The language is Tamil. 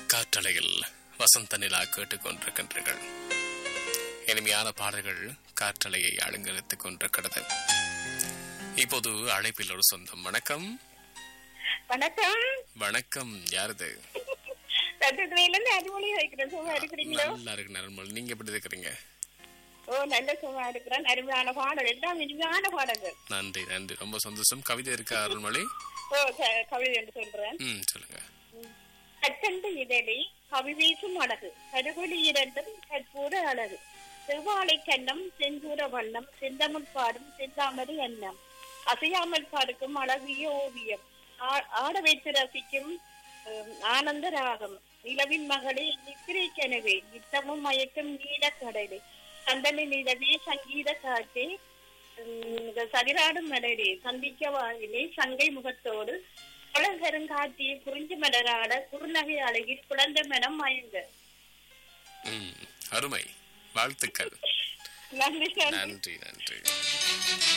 காற்றலையில் வசந்த நிலா கேட்டுக்கொண்டிருக்கின்றீர்கள் இனிமையான பாடல்கள் காற்றலையை அலங்கரித்துக் கொண்டிருக்கிறது இப்போது அழைப்பில் ஒரு சொந்தம் வணக்கம் வணக்கம் வணக்கம் யாரது சட்டத்துறையில இருந்து அறுமொழி வைக்கிறேன் சும்மா இருக்கிறீங்களோ நல்லா இருக்கு நரம்பல் நீங்க எப்படி இருக்கிறீங்க ஓ நல்ல சும்மா இருக்கிறேன் அருமையான பாடல் எல்லாம் இனிமையான பாடல்கள் நன்றி நன்றி ரொம்ப சந்தோஷம் கவிதை இருக்கா அருள்மொழி ஓ க- கவிதை என்று சொல்றேன் ம் சொல்லுங்க கட்டண்டு இதழி கவி வீசும் அழகு கருவொளி இரண்டும் கற்பூர அழகு செவ்வாழை கண்ணம் செந்தூர வண்ணம் செந்தமிழ் பாடும் செந்தாமரை எண்ணம் அசையாமல் பார்க்கும் அழகிய ஓவியம் ஆ- ஆட வைத்து ரசிக்கும் ஹம், ஆனந்த ராகம் நிலவின் மகளே நித்திரை கனவே நித்தமும் மயக்கும் நீல கடலே சந்தன நிலவே சங்கீத காற்றே ஹம், சதிராடும் மலரே சந்திக்க வாயிலே சங்கை முகத்தோடு குளங்கருங்காட்சி குறிஞ்சி மலராட குறுநகை அழகில் குழந்தை மனம் மயங்க ம் அருமை வாழ்த்துக்கள் நன்றி நன்றி நன்றி நன்றி